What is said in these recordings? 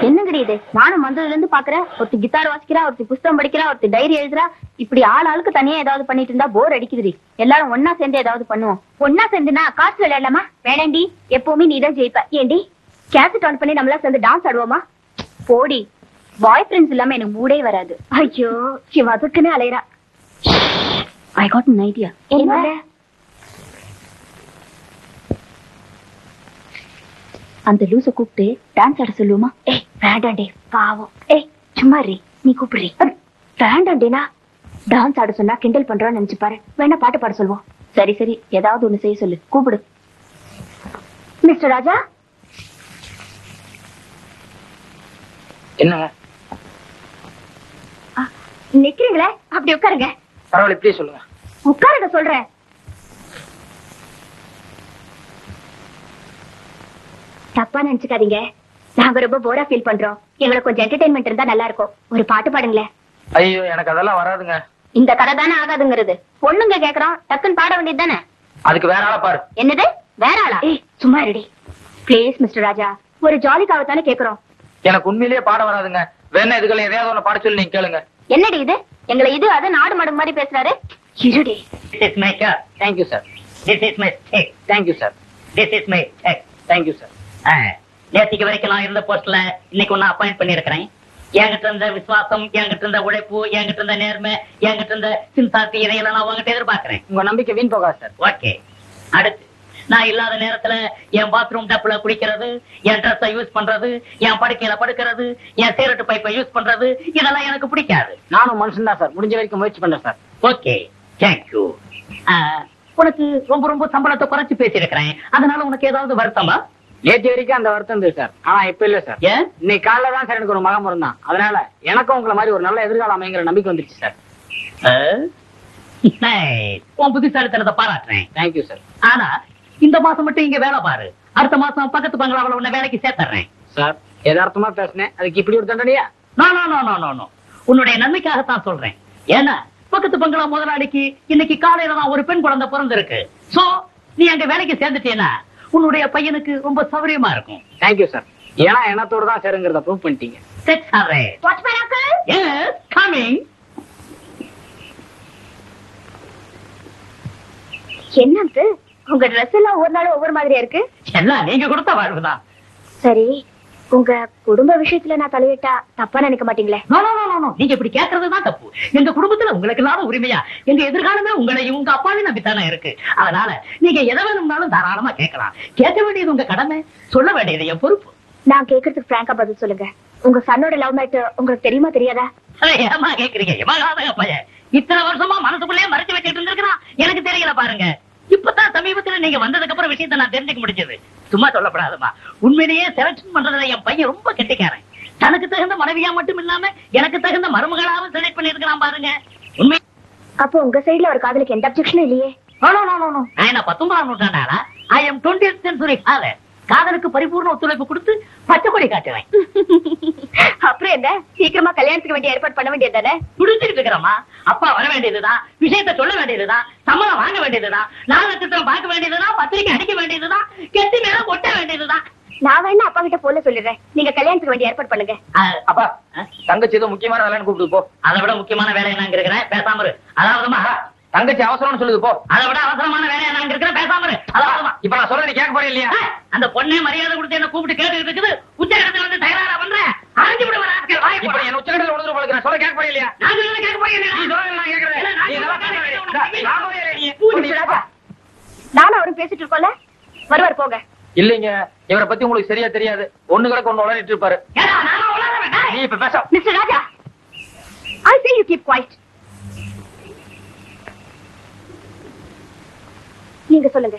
என்னங்கடி இது நானும் வந்ததுல இருந்து பாக்குறேன் ஒருத்தி கிட்டார் வாசிக்கிறா ஒருத்தி புஸ்தகம் படிக்கிறா ஒருத்தி டைரி எழுதுறா இப்படி ஆள் ஆளுக்கு தனியா ஏதாவது பண்ணிட்டு இருந்தா போர் அடிக்குதுடி எல்லாரும் ஒன்னா சேர்ந்து ஏதாவது பண்ணுவோம் ஒன்னா சேர்ந்துனா காசு விளையாடலாமா வேணாண்டி எப்பவுமே நீ தான் ஜெயிப்ப ஏண்டி கேசட் ஆன் பண்ணி நம்மளா சேர்ந்து டான்ஸ் ஆடுவோமா போடி பாய் ஃப்ரெண்ட்ஸ் இல்லாம எனக்கு மூடே வராது ஐயோ சிவ அதுக்குன்னு அலையறா ஐ காட் an ஐடியா என்ன அந்த லூச கூப்பிட்டு டான்ஸ் ஆட சொல்லுவோமா ஏய் வேண்டாண்டே பாவம் ஏய் சும்மா ரீ நீ கூப்பிடுறி வேண்டாண்டேனா டான்ஸ் ஆட சொன்னா கிண்டல் பண்றோம்னு நினைச்சு பாரு வேணா பாட்டு பாட சொல்லுவோம் சரி சரி ஏதாவது ஒண்ணு செய்ய சொல்லு கூப்பிடு மிஸ்டர் ராஜா என்னங்க நிக்கிறீங்களே அப்படி உட்காருங்க பரவாயில்ல இப்படியே சொல்லுங்க உட்காருங்க சொல்றேன் தப்பா நினைச்சுக்காதீங்க நாங்க ரொம்ப போரா ஃபீல் பண்றோம் எங்களுக்கு கொஞ்சம் என்டர்டைன்மெண்ட் இருந்தா நல்லா இருக்கும் ஒரு பாட்டு பாடுங்களேன் ஐயோ எனக்கு அதெல்லாம் வராதுங்க இந்த கதை தானே ஆகாதுங்கிறது பொண்ணுங்க கேக்குறோம் டக்குன்னு பாட வேண்டியது தானே அதுக்கு வேற ஆளா பாரு என்னது வேற ஆளா ஏய் சும்மா ரெடி ப்ளீஸ் மிஸ்டர் ராஜா ஒரு ஜாலிக்காக தானே கேக்குறோம் எனக்கு உண்மையிலேயே பாட வராதுங்க வேணா இதுக்கெல்லாம் எதையாவது ஒண்ணு பாட சொல்லி நீங்க கேளுங்க என்னடி இது எங்களை இது அது நாடு மடுங்க மாதிரி பேசுறாரு இருடி This is my car. Thank you sir This is my stick. Thank you sir This is my check. Thank you sir ஆ, நேத்திக்கு வரைக்கும் நான் இருந்த போஸ்ட்ல இன்னைக்கு ஒன்னு அப்பாயிண்ட் பண்ணிருக்கிறேன் என்கிட்ட இருந்த விசுவாசம் என்கிட்ட இருந்த உழைப்பு என்கிட்ட இருந்த நேர்மை என்கிட்ட இருந்த சிந்தாத்தி இதையெல்லாம் நான் உங்ககிட்ட எதிர்பார்க்கிறேன் உங்க நம்பிக்கை வீண் போகாது சார் ஓகே அடுத்து நான் இல்லாத நேரத்துல என் பாத்ரூம் டப்ல குளிக்கிறது என் ட்ரெஸ்ஸை யூஸ் பண்றது என் படுக்கையில படுக்கிறது என் சீரட்டு பைப்பை யூஸ் பண்றது இதெல்லாம் எனக்கு பிடிக்காது நானும் மனுஷன் தான் சார் முடிஞ்ச வரைக்கும் முயற்சி பண்றேன் சார் ஓகே தேங்க்யூ உனக்கு ரொம்ப ரொம்ப சம்பளத்தை குறைச்சு பேசியிருக்கிறேன் அதனால உனக்கு ஏதாவது வருத்தமா நேற்று வரைக்கும் அந்த வருத்தம் இருந்தது சார் ஆனா இப்ப இல்ல சார் ஏன் இன்னைக்கு காலைல தான் சார் எனக்கு ஒரு மகம் இருந்தான் அதனால எனக்கும் உங்களை மாதிரி ஒரு நல்ல எதிர்காலம் அமைங்கிற நம்பிக்கை வந்துருச்சு சார் Nice. உன் புத்திசாலித்தனத்தை பாராட்டுறேன் தேங்க்யூ சார் ஆனா இந்த மாசம் மட்டும் இங்க வேலை பாரு அடுத்த மாசம் பக்கத்து பங்களாவில் உன்னை வேலைக்கு சேர்த்துறேன் சார் யதார்த்தமா பேசினேன் அதுக்கு இப்படி ஒரு தண்டனையா no no no no no no உன்னுடைய நன்மைக்காகத்தான் சொல்றேன் ஏன்னா பக்கத்து பங்களா முதலாளிக்கு இன்னைக்கு காலையில தான் ஒரு பெண் குழந்தை பிறந்திருக்கு சோ நீ அங்க வேலைக்கு சேர்ந்துட்டேன்னா உன்னுடைய பையனுக்கு ரொம்ப சௌகரியமா இருக்கும் தேங்க்யூ சார் ஏன்னா எண்ணத்தோட தான் சேருங்கிறத ப்ரூவ் பண்ணிட்டீங்க செட் ஆறேன் வாட்ச்மேன் அங்கிள் எஸ் கமிங் என்ன அங்கிள் உங்க ட்ரெஸ் எல்லாம் ஒவ்வொரு நாளும் ஒவ்வொரு மாதிரியா இருக்கு எல்லாம் நீங்க கொடுத்த வாழ்வுதான் சரி உங்க குடும்ப விஷயத்துல நான் தலையிட்டா தப்பா நினைக்க மாட்டீங்களே நோ நோ நோ நோ நீங்க இப்படி கேக்குறதுதான் தப்பு எங்க குடும்பத்துல உங்களுக்கு இல்லாத உரிமையா எங்க எதிர்காலமே உங்களையும் உங்க அப்பாவையும் நம்பித்தானே இருக்கு அதனால நீங்க எதை வேணும்னாலும் தாராளமா கேட்கலாம் கேட்க வேண்டியது உங்க கடமை சொல்ல வேண்டியது என் பொறுப்பு நான் கேக்குறதுக்கு பிராங்கா பதில் சொல்லுங்க உங்க சன்னோட லவ் மேட்டர் உங்களுக்கு தெரியுமா தெரியாதா அதை ஏமா கேக்குறீங்க எமகாதக பையன் இத்தனை வருஷமா மனசுக்குள்ளே மறைச்சு வச்சுட்டு இருந்திருக்கிறான் எனக்கு தெரியல பாருங்க இப்பதான் சமீபத்துல நீங்க வந்ததுக்கு அப்புறம் விஷயத்தை நான் தெரிஞ்சுக்க முடிஞ்சது சும்மா சொல்லப்படாதுமா உண்மையிலேயே செலக்ஷன் பண்றதுல என் பையன் ரொம்ப கெட்டிக்காரன் தனக்கு தகுந்த மனைவியா மட்டும் இல்லாம எனக்கு தகுந்த மருமகளாவும் செலக்ட் பண்ணிருக்கிறான் பாருங்க உண்மை அப்போ உங்க சைடுல ஒரு காதலுக்கு எந்த அப்செக்ஷனும் இல்லையே No, no, no, no, no. நான் என்ன பத்தொன்பதாம் நூற்றாண்டானா I am twenty century father காதலுக்கு பரிபூர்ண ஒத்துழைப்பு கொடுத்து பச்சை கொடி காட்டுவேன் அப்புறம் என்ன சீக்கிரமா கல்யாணத்துக்கு வேண்டிய ஏற்பாடு பண்ண வேண்டியது தானே துடிச்சிட்டு இருக்கிறோமா அப்பா வர வேண்டியதுதான் விஷயத்த சொல்ல வேண்டியதுதான் சம்மதம் வாங்க வேண்டியதுதான் நாலு நட்சத்திரம் பார்க்க வேண்டியதுதான் பத்திரிக்கை அடிக்க வேண்டியதுதான் கெட்டி மேல கொட்ட வேண்டியதுதான் நான் வேணா அப்பா கிட்ட போல சொல்லிடுறேன் நீங்க கல்யாணத்துக்கு வேண்டிய ஏற்பாடு பண்ணுங்க அஹ், அப்பா தங்கச்சி ஏதோ முக்கியமான வேலைன்னு கூப்பிட்டு போ அதை விட முக்கியமான வேலையை நான் இருக்கிறேன் பேசாம இரு அதாவதுமா தங்கச்சி அவசரம்னு சொல்லுது போ அதை விட அவசரமான வேலையை நான் இருக்கிறேன் பேசாம இரு அதாவதுமா இப்ப நான் சொல்றேன் நீ கேட்க போறேன் இல்லையா அஹ், அந்த பொண்ணே மரியாதை கொடுத்து என்ன கூப்பிட்டு கேட்டு இருக்குது உச்சகடத்துல வந்து தயாரா பண்ற அரைஞ்சு விடுவேன் ஆட்கள் வாய் இப்ப நீ என்ன உச்சகடல விழுந்து போல நான் சொல்ல கேட்க போறேன் இல்லையா நான் சொல்றதை கேட்க போறீங்க நீ சொல்றது நான் கேட்கறேன் நீ நல்லா பேசுற. நான் போறேன் நீ. மிஸ்டர் ராஜா, நானும் அவரும் பேசிட்டு இருக்கோம்ல வருவார் போங்க இல்லைங்க இவரை பத்தி உங்களுக்கு சரியா தெரியாது ஒண்ணு கிடக்கு ஒண்ணு உளறிட்டு இருப்பாரு ஏடா, நானா உளறுறேன், டேய். நீ இப்ப பேச mister Raja I say you keep quiet நீங்க சொல்லுங்க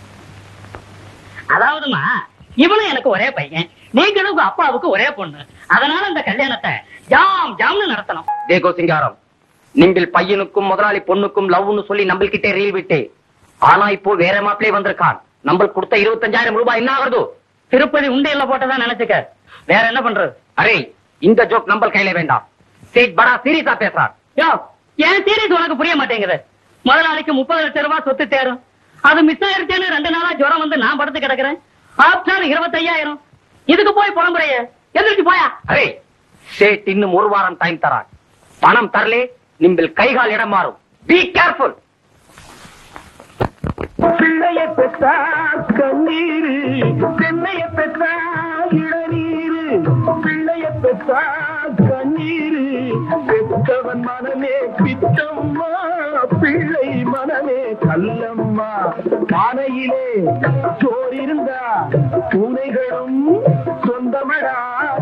அதாவதுமா இவனும் எனக்கு ஒரே பையன் நீங்களும் உங்க அப்பாவுக்கு ஒரே பொண்ணு அதனால இந்த கல்யாணத்தை ஜாம் ஜாம்னு நடத்தணும் தேகோ சிங்காரம் நீங்கள் பையனுக்கும் முதலாளி பொண்ணுக்கும் லவ்னு சொல்லி நம்மள்கிட்ட ரீல் விட்டு ஆனா இப்போ வேற மாப்பிளே வந்திருக்கான் நம்ம கொடுத்த இருபத்தஞ்சாயிரம் ரூபாய் என்ன ஆகுது திருப்பதி உண்டியல்ல போட்டதா நினைச்சுக்க வேற என்ன பண்றது அரே இந்த ஜோக் நம்ம கையில வேண்டாம் சேட் படா சீரியஸா பேசுறார் யோ ஏன் சீரியஸ் உனக்கு புரிய மாட்டேங்குது முதலாளிக்கு முப்பது லட்சம் ரூபாய் சொத்து தேரும் அது மிஸ் ஆயிருச்சேன்னு ரெண்டு நாளா ஜுரம் வந்து நான் படுத்து கிடக்குறேன் ஆப்ஷன் இருபத்தையாயிரம் இதுக்கு போய் புலம்புறைய எந்திரிச்சு போயா அரே சேட் இன்னும் ஒரு வாரம் டைம் தரான் பணம் தரலே நிம்பில் கைகால் இடம் மாறும் பி கேர்ஃபுல் பிள்ளைய பெற்றா கண்ணீரு பெண்ணைய பெற்றா இளநீரு பிள்ளைய பெற்றா கண்ணீரு பெற்றவன் மனமே பித்தம்மா பிள்ளை மனமே கல்லம்மா பானையிலே சோறிருந்தா பூனைகளும் சொந்தமடா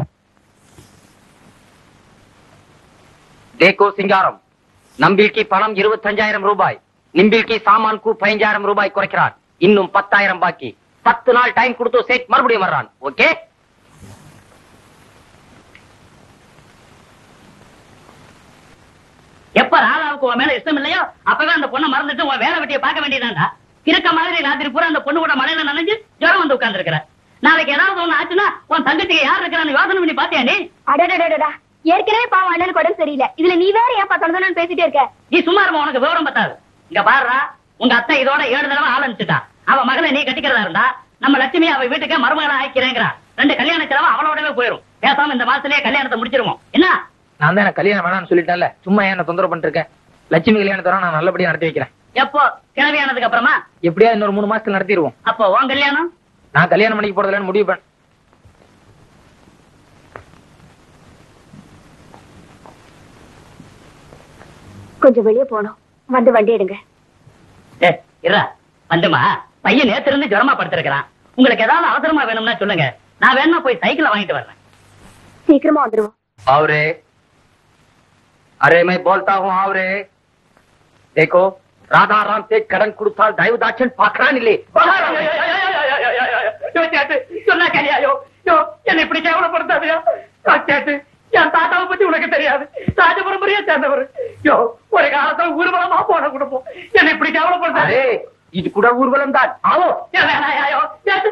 தேக்கோ சிங்காரம் நம்பில்கி பணம் இருபத்தஞ்சாயிரம் ரூபாய் நிம்பில்கி சாமான்கு பதினஞ்சாயிரம் ரூபாய் குறைக்கிறான் இன்னும் பத்தாயிரம் பாக்கி பத்து நாள் டைம் கொடுத்து சேட் மறுபடியும் வர்றான் ஓகே எப்ப ராதாவுக்கு உன் மேல இஷ்டம் இல்லையோ அப்பவே அந்த பொண்ணை மறந்துட்டு உன் வேலை வெட்டியை பார்க்க வேண்டியதாண்டா இருக்க மாதிரி ராத்திரி பூரா அந்த பொண்ணு கூட மழையில நனைஞ்சு ஜுரம் வந்து உட்கார்ந்து இருக்கிற நாளைக்கு ஏதாவது ஒண்ணு ஆச்சுன்னா உன் தங்கச்சிக்கு யார் இருக்கிறான்னு யோசனை பண்ணி பாத்தியா நீ அடடடடடா ஏற்கனவே பாவம் அண்ணனுக்கு உடம்பு சரியில்லை இதுல நீ வேற ஏன் பார்த்தோன்னு பேசிட்டே இருக்க நீ சும்மா இருமா உனக்கு விவரம் பத்தாது இங்க பாருடா உங்க அத்தை இதோட ஏழு தடவை ஆரம்பிச்சுட்டா அவ மகளை நீ கட்டிக்கிறதா இருந்தா நம்ம லட்சுமி அவ வீட்டுக்கு மருமகளை ஆக்கிறேங்கிறா ரெண்டு கல்யாண செலவு அவளோடவே போயிரும் பேசாம இந்த மாசத்துலயே கல்யாணத்தை முடிச்சிருவோம் என்ன நான் தான் எனக்கு கல்யாணம் வேணாம்னு சொல்லிட்டேன்ல சும்மா ஏன் என்ன தொந்தரவு பண்ணிட்டு இருக்கேன் லட்சுமி கல்யாணத்தை நான் நல்லபடியா நடத்தி வைக்கிறேன் எப்போ கிளவியானதுக்கு அப்புறமா எப்படியா இன்னொரு மூணு மாசத்துல நடத்திடுவோம் அப்போ உன் கல்யாணம் நான் கல்யாணம் பண்ணிக்க போறதுலன்னு முடிவு பண்ண கொஞ்சம் வெளியே போனோம் வந்து வண்டி எடுங்க ஏ இருடா வந்துமா பையன் நேத்து இருந்து ஜுரமா படுத்திருக்கிறான் உங்களுக்கு ஏதாவது அவசரமா வேணும்னா சொல்லுங்க நான் வேணா போய் சைக்கிளை வாங்கிட்டு வர்றேன் சீக்கிரமா வந்துருவோம் आवरे अरे मैं बोलता हूँ आवरे देखो राधा राम से कड़न कुड़ताल दयव दाक्षण पाखड़ा निले சொன்னா கலியாயோ யோ என்ன இப்படி கேவலப்படுத்தாதையா கேட்டு என் தாத்தாவை பத்தி உனக்கு தெரியாது ராஜபரம்பரையா சேர்ந்தவர் யோ ஒரு காலத்துல ஊர்வலமா போன குடும்பம் என்ன இப்படி கேவலப்படுத்தாது अरे இது கூட ஊர்வலம் தான் ஆவோ ஏன் வேணாயாயோ கேட்டு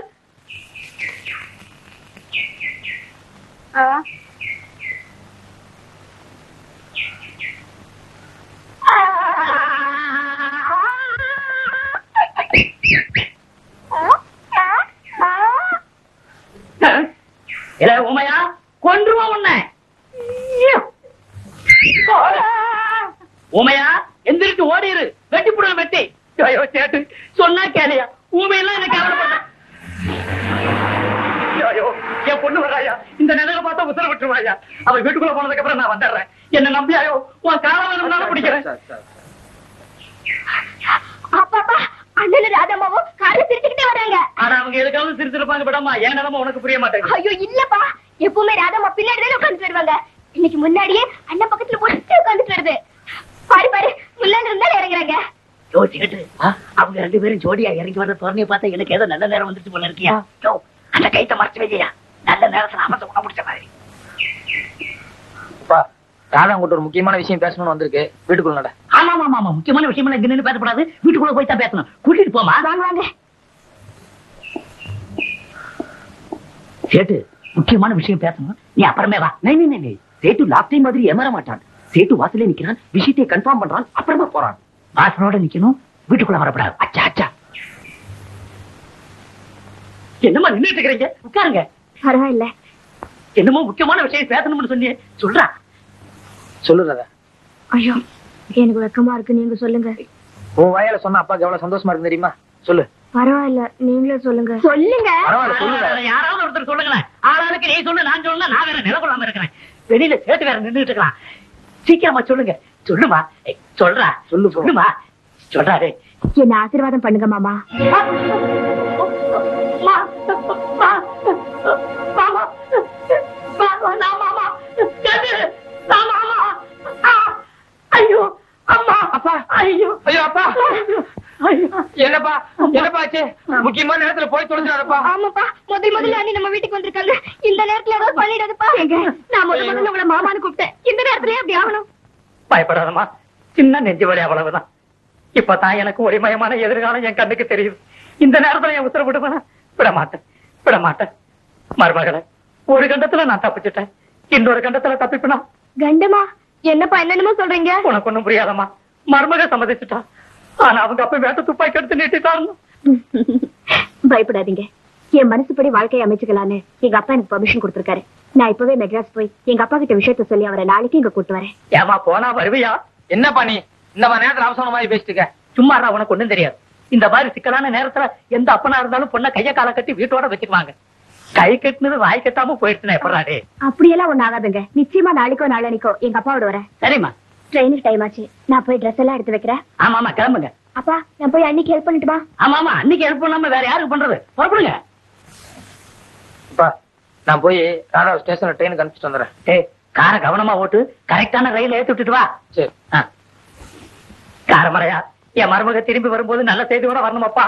இல்ல உமையா கொன்றுவோம் உன்னை உமையா எந்திரிச்சு ஓடிரு வெட்டி புடுற வெட்டி ஐயோ சேட்டு சொன்னா கேளையா ஊமையெல்லாம் எனக்கு கவலைப்பட்ட ஐயோ என் பொண்ணு வராயா இந்த நிலையில பார்த்தா உத்தரவு விட்டுருவாயா அவ வீட்டுக்குள்ள போனதுக்கு அப்புறம் நான் வந்துடுறேன் என்ன நம்பியாயோ உன் காலம் வேணும்னாலும் பிடிக்கிறேன் அப்பாப்பா அண்ணன் ராதம்மாவும் காரை சிரிச்சுக்கிட்டே வராங்க ஆனா அவங்க எதுக்காவது சிரிச்சிருப்பாங்க விடமா என் நிலைமை உனக்கு புரிய மாட்டேங்குது ஐயோ இல்லப்பா எப்பவுமே ராதம்மா பின்னாடி தானே உட்காந்துட்டு வருவாங்க இன்னைக்கு முன்னாடியே அண்ணன் பக்கத்துல ஒட்டி உட்காந்துட்டு வருது பாரு பாரு முன்னாடி இருந்தாலும் இறங்குறாங்க யோசிச்சுக்கிட்டு அவங்க ரெண்டு பேரும் ஜோடியா இறங்கி வர தோரணையை பார்த்தா எனக்கு ஏதோ நல்ல நேரம் வந்துச்சு போல இருக்கியா யோ, அந்த கைத்த மறைச்சு வைக்கியா நல்ல நேரத்துல அமர்த்த உணவு முடிச்ச மாதிரி அப்பா ராதா உங்கள்கிட்ட ஒரு முக்கியமான விஷயம் பேசணும்னு வந்திருக்கு வீட்டுக்குள்ள நட ஆமா ஆமா ஆமா முக்கியமான விஷயம் இங்க நின்னு பேசக்கூடாது வீட்டுக்குள்ள போய் தான் பேசணும் கூட்டிட்டு போமா வாங்க வாங்க சேட்டு முக்கியமான விஷயம் பேசணும் நீ அப்புறமே வா नहीं नहीं नहीं नहीं சேட்டு லாஸ்ட் டைம் மாதிரி ஏமாற மாட்டான் சேட்டு வாசலே நிக்கிறான் விஷயத்தை கன்ஃபார்ம் பண்றான் அப்புறமா போறான் வாசனோட நிக்கணும் வீட்டுக்குள்ள வரக்கூடாது அச்சா அச்சா என்னமா நின்னுட்டு இருக்கிறீங்க உட்காருங்க பரவாயில்ல என்னமோ முக்கியமான விஷயம் பேசணும்னு சொன்னீங்க சொல்றா சொல்லு ராதா ஐயோ எனக்கு வெக்கமா இருக்கு நீங்க சொல்லுங்க உன் வாயால சொன்னா அப்பாக்கு எவ்வளவு சந்தோஷமா இருக்கு தெரியுமா சொல்லு பரவாயில்ல நீங்களே சொல்லுங்க சொல்லுங்க பரவாயில்ல சொல்லுங்க யாராவது ஒருத்தர் சொல்லுங்களேன் ஆளாளுக்கு நீ சொல்லு நான் சொல்லணும் நான் வேற நில கொள்ளாம இருக்கிறேன் வெளியில சேட்டு வேற நின்னுட்டு இருக்கலாம் சீக்கிரமா சொல்லுங்க சொல்லுமா ஏய், சொல்றா சொல்லு போ. சொல்லுமா சொல்றாரு என்ன ஆசீர்வாதம் பண்ணுங்க மாமா ஐயோ அம்மா அப்பா. ஐயோ ஐயோ அப்பா ஐயோ என்னப்பா என்னப்பா ஆச்சு முக்கியமான நேரத்துல போய் தொலைஞ்சிடாதப்பா ஆமாப்பா முதல் முதல்ல அண்ணி நம்ம வீட்டுக்கு வந்திருக்காங்க இந்த நேரத்துல ஏதாவது பண்ணிடாதுப்பா நான் முதல் முதல்ல உங்களை மாமான்னு கூப்பிட்டேன் இந்த நேரத்துல அப்படி ஆகணும் பயப்படாதம்மா சின்ன நெஞ்சு வலி அவ்வளவுதான் இப்பதான் எனக்கு ஒளிமயமான எதிர்காலம் என் கண்ணுக்கு தெரியுது இந்த நேரத்துல என் உத்தரவு விடுவேனா விட மாட்டேன் விட மாட்டேன் மருமகளே ஒரு கண்டத்துல நான் தப்பிச்சிட்டேன் இன்னொரு கண்டத்துல தப்பிப்பனா கண்டமா என்னப்பா என்னென்னமோ சொல்றீங்க உனக்கு ஒண்ணும் புரியாதம்மா மருமக சம்மதிச்சுட்டா ஆனா அவங்க அப்ப வேட்ட துப்பாக்கி எடுத்து நீட்டிட்டாங்க பயப்படாதீங்க என் மனசுப்படி வாழ்க்கையை அமைச்சுக்கலான்னு எங்க அப்பா எனக்கு பர்மிஷன் கொடுத்திருக்காரு நான் இப்பவே மெட்ராஸ் போய் எங்க அப்பா கிட்ட விஷயத்த சொல்லி அவரை நாளைக்கு இங்க கூட்டு வரேன் ஏமா போனா வருவியா என்னப்பா நீ இந்த மாதிரி நேரத்துல அவசரம் மாதிரி பேசிட்டு இருக்க சும்மா இருடா, உனக்கு ஒண்ணும் தெரியாது இந்த மாதிரி சிக்கலான நேரத்துல எந்த அப்பனா இருந்தாலும் பொண்ணை கைய கால கட்டி வீட்டோட வச்சுக்குவாங்க கை கட்டினது வாய் கட்டாம போயிடுச்சுனா எப்படாடே அப்படியெல்லாம் ஒண்ணு ஆகாதுங்க நிச்சயமா நாளைக்கோ நாளனைக்கோ எங்க அப்பாவோட வரேன் சரிம்மா ட்ரெயினுக்கு டைம் ஆச்சு நான் போய் ட்ரெஸ் எல்லாம் எடுத்து வைக்கிறேன் ஆமா ஆமா கிளம்புங்க அப்பா நான் போய் அன்னைக்கு ஹெல்ப் பண்ணிட்டுமா ஆமா ஆமா அன்னைக்கு ஹெல்ப் பண்ணாம வேற யாருக்கு பண்றது புறப்படுங்க அப்பா நான் போய் ராதா ஸ்டேஷன்ல ட்ரெயினுக்கு அனுப்பிச்சிட்டு வந்துடுறேன் ஏய் காரை கவனமா ஓட்டு கரெக்டான ரயில் ஏத்தி விட்டுட்டு வா சரி ஆ. காரமடையா என் மருமக திரும்பி வரும்போது நல்ல செய்தியோட வரணுமப்பா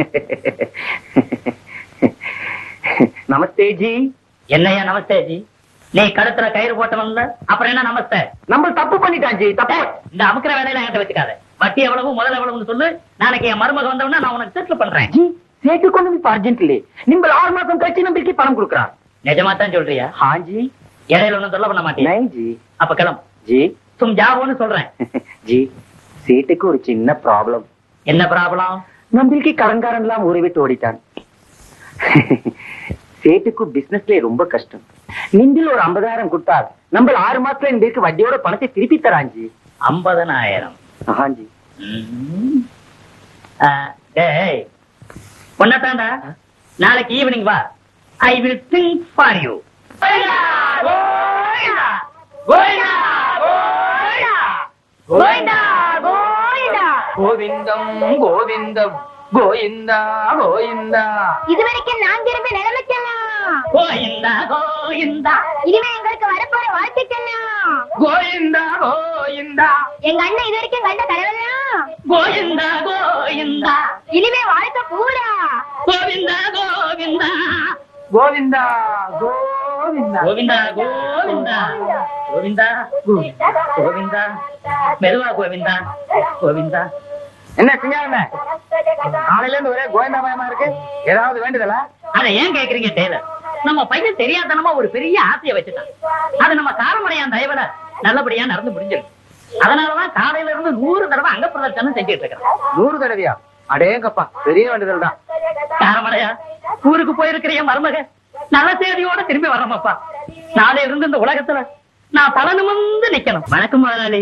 நமஸ்தே ஜி என்னையா நமஸ்தே ஜி நீ கழுத்துல கயிறு போட்டவன்ல அப்புறம் என்ன நமஸ்தே நம்ம தப்பு பண்ணிட்டான் ஜி தப்பு ஏய், இந்த அமுக்கிற வேலையில என்கிட்ட வச்சுக்காத வட்டி எவ்வளவு முதல் எவ்வளவுன்னு சொல்லு நாளைக்கு என் மருமக வந்தவொடனே நான் உனக்கு செட்டில் பண்றேன் ஜி சேட்டு கொண்டு இப்ப அர்ஜென்ட்லி நிம்பல் ஆறு மாசம் கழிச்சு நம்மளுக்கு பணம் கொடுக்குறான் நிஜமா தான் சொல்றியா हाँ जी இடையில ஒண்ணும் சொல்ல பண்ண மாட்டேன் नहीं जी அப்ப கிளம்பு जी சும் ஜாவோன்னு சொல்றேன் ஜி சீட்டுக்கு ஒரு சின்ன ப்ராப்ளம் என்ன ப்ராப்ளம் நம்மளுக்கு கடன்காரன்லாம் ஊரை விட்டு ஓடிட்டான் சேட்டுக்கு பிசினஸ்ல ரொம்ப கஷ்டம் நிந்தில் ஒரு ஐம்பதாயிரம் கொடுத்தால் நம்ம ஆறு மாசத்துல எங்களுக்கு வட்டியோட பணத்தை திருப்பி தரான் ஜி ஐம்பதனாயிரம் ஆஹா ஜி ம். ஆ, டேய் பொண்ணத்தாண்டா நாளைக்கு ஈவினிங் வா I will think for you Govindam Govindam Govinda Govinda இது வரைக்கும் நான் திரும்பி நிலைமைக்கலாம் கோயிந்தா கோயிந்தா இனிமே எங்களுக்கு வரப்போற வாழ்த்துக்கெல்லாம் கோவிந்தா கோவிந்தா எங்க அண்ணன் இது வரைக்கும் கண்ட கடவுளா கோயிந்தா கோயிந்தா இனிமே வாழ்க்கை பூரா கோவிந்தா கோவிந்தா கோவிந்தா கோவிந்தா கோவிந்தா கோவிந்தா கோவிந்தா கோவிந்தா மெதுவா கோவிந்தா கோவிந்தா என்ன சிங்காரண்ணே காலையில இருந்து ஒரே கோவிந்தா பயமா இருக்கு ஏதாவது வேண்டுதல அத ஏன் கேக்குறீங்க டெய்லர் நம்ம பையன் தெரியாதனமா ஒரு பெரிய ஆசையை வச்சுட்டான் அது நம்ம காரமடையான் தயவுல நல்லபடியா நடந்து முடிஞ்சிருக்கு அதனாலதான் காலையில இருந்து நூறு தடவை அங்க பிரதர்சனம் செஞ்சுட்டு இருக்கிறேன் நூறு தடவையா அடேங்கப்பா பெரிய வேண்டுதல் தான் காரமடையா ஊருக்கு போயிருக்கிற என் மருமக நல்ல செய்தியோட திரும்பி வரமாப்பா நாளையில இருந்து இந்த உலகத்துல நான் தலை நிமிர்ந்து நிக்கணும் வணக்கம் முதலாளி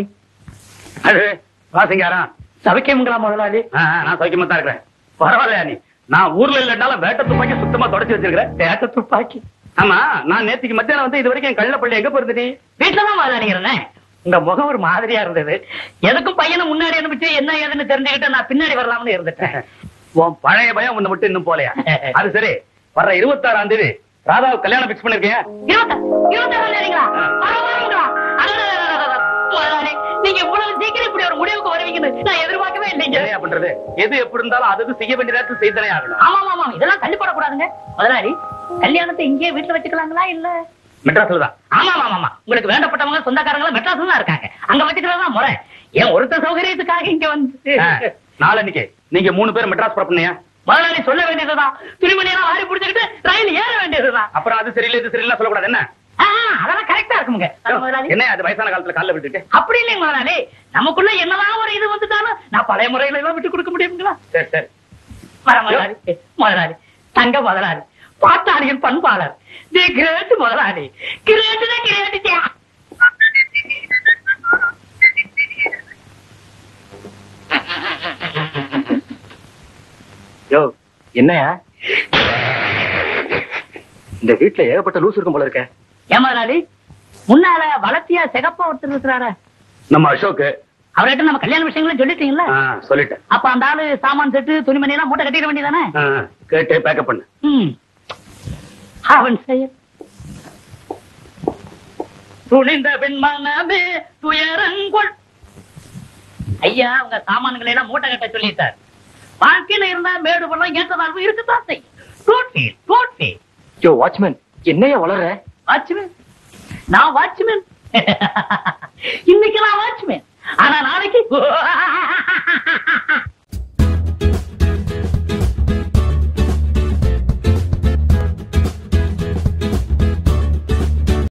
அது வாசிங்காரா சவிக்கமுங்களா முதலாளி நான் சௌக்கியமா தான் இருக்கிறேன் பரவாயில்லையா நீ நான் ஊர்ல இல்லட்டாலும் வேட்ட துப்பாக்கி சுத்தமா தொடச்சு வச்சிருக்கிறேன் வேட்ட துப்பாக்கி ஆமா நான் நேத்துக்கு மத்தியானம் வந்து இது வரைக்கும் கள்ள பள்ளி எங்க போயிருந்த நீ வீட்டுலதான் முதலாளி இருந்தேன் உங்க முகம் ஒரு மாதிரியா இருந்தது எதுக்கும் பையனை முன்னாடி அனுப்பிச்சு என்ன ஏதுன்னு தெரிஞ்சுக்கிட்டு நான் பின்னாடி வரலாம்னு இருந்துட்டேன் உன் பழைய பயம் உன்னை மட்டும் இன்னும் போலையா அது சரி வர்ற இருபத்தாறாம் தேதி ராதாவுக்கு கல்யாணம் பிக்ஸ் பண்ணிருக்கேன் இருபத்தா- இருபத்தாறாம் தேதிங்களா? பரவாயில்லைங்களா? அடடடடடடட. முதலாளி, நீங்க இவ்வளவு சீக்கிரம் இப்படி ஒரு முடிவுக்கு வருவீங்கன்னு நான் எதிர்பார்க்கவே இல்லைங்க என்னையா பண்றது எது எப்படி இருந்தாலும் அது அது செய்ய வேண்டிய நேரத்தில் செய்தனே ஆகணும் ஆமா ஆமா ஆமா இதெல்லாம் தள்ளிப்படக்கூடாதுங்க முதலாளி கல்யாணத்தை இங்கே வீட்டுல வச்சுக்கலாங்களா இல்ல மெட்ராஸ்ல தான் ஆமா ஆமா ஆமா உங்களுக்கு வேண்டப்பட்டவங்க சொந்தக்காரங்க மெட்ராஸ்ல தான் இருக்காங்க அங்க வச்சுக்கிறதா முறை ஏன் ஒருத்தர் சௌகரியத்துக்காக இங்க வந்து ஆ, நாளன்னைக்கு நீங்க மூணு பேர் மெட்ராஸ் புறப்பண்ணியா முதலாளி சொல்ல வேண்டியதுதான் துணிமணியெல்லாம் வாரி பிடிச்சுக்கிட்டு ரயில் ஏற வேண்டியதுதான் அப்புறம் அது சரியில்லை இது சரியில்லை சொல்லக்கூடாது என்ன ஆ, அதெல்லாம் கரெக்டா இருக்குமுங்க முதலாளி என்ன அது வயசான காலத்துல கால்ல விட்டுட்டு அப்படி இல்லைங்க முதலாளி நமக்குள்ள என்னதான் ஒரு இது வந்துட்டாலும் நான் பழைய முறையில எல்லாம் விட்டு கொடுக்க முடியுங்களா சரி சரி வர முதலாளி முதலாளி தங்க முதலாளி பாட்டாளியின் பண்பாளர் தி கிரேட் முதலாளி கிரேட் தான் கிரேட் யோ என்னையா இந்த வீட்டுல ஏகப்பட்ட லூஸ் இருக்கும் போல இருக்க ஏன் முதலாளி முன்னால வளர்த்தியா சிகப்பா ஒருத்தர் இருக்கிறாரு நம்ம அசோக் அவர்கிட்ட நம்ம கல்யாண விஷயங்களும் சொல்லிட்டீங்களா ஆ, சொல்லிட்டேன் அப்ப அந்த ஆளு சாமான் செட்டு துணிமணி எல்லாம் மூட்டை கட்டிட வேண்டியதானே ஆ, கேட்டு பேக்கப் பண்ணு ம். அவன் செயல் துணிந்த பெண்மனமே துயரங்கொள் ஐயா உங்க சாமான்களை எல்லாம் மூட்டை கட்ட சொல்லிட்டார் வாழ்க்கையில இருந்தா மேடு பள்ளம் ஏற்றதாழ்வு இருக்குதான் செய்யும் Don't feel, don't feel. Yo watchman என்னையா வளர்ற வாட்ச்மேன் நான் வாட்ச்மேன் இன்னைக்கு நான் வாட்ச்மேன் ஆனா நாளைக்கு